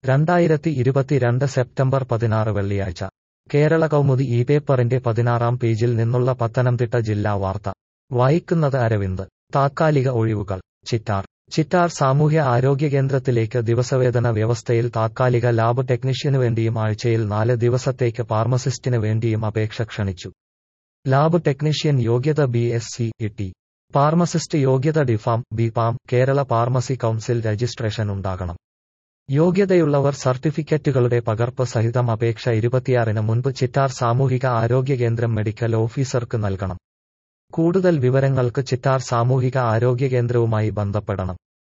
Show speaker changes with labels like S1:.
S1: രണ്ടായിരത്തി ഇരുപത്തിരണ്ട് സെപ്റ്റംബർ പതിനാറ് വെള്ളിയാഴ്ച കേരള കൗമുദി ഈ പേപ്പറിന്റെ പതിനാറാം പേജിൽ നിന്നുള്ള പത്തനംതിട്ട ജില്ലാ വാർത്ത വായിക്കുന്നത് അരവിന്ദ് താത്കാലിക ഒഴിവുകൾ ചിറ്റാർ ചിറ്റാർ സാമൂഹ്യ ആരോഗ്യ കേന്ദ്രത്തിലേക്ക് ദിവസവേതന വ്യവസ്ഥയിൽ താത്കാലിക ലാബ് ടെക്നീഷ്യനു വേണ്ടിയും ആഴ്ചയിൽ നാല് ദിവസത്തേക്ക് ഫാർമസിസ്റ്റിന് വേണ്ടിയും അപേക്ഷ ക്ഷണിച്ചു ലാബ് ടെക്നീഷ്യൻ യോഗ്യത ബി എസ് സി ഇ ഫാർമസിസ്റ്റ് യോഗ്യത D Pharm B Pharm Kerala pharmacy council registration ഉണ്ടാകണം യോഗ്യതയുള്ളവർ സർട്ടിഫിക്കറ്റുകളുടെ പകർപ്പ് സഹിതം അപേക്ഷ ഇരുപത്തിയാറിന് മുൻപ് ചിറ്റാർ സാമൂഹിക ആരോഗ്യ കേന്ദ്രം മെഡിക്കൽ ഓഫീസർക്ക് നൽകണം കൂടുതൽ വിവരങ്ങൾക്ക് ചിറ്റാർ സാമൂഹിക ആരോഗ്യ കേന്ദ്രവുമായി ബന്ധപ്പെടണം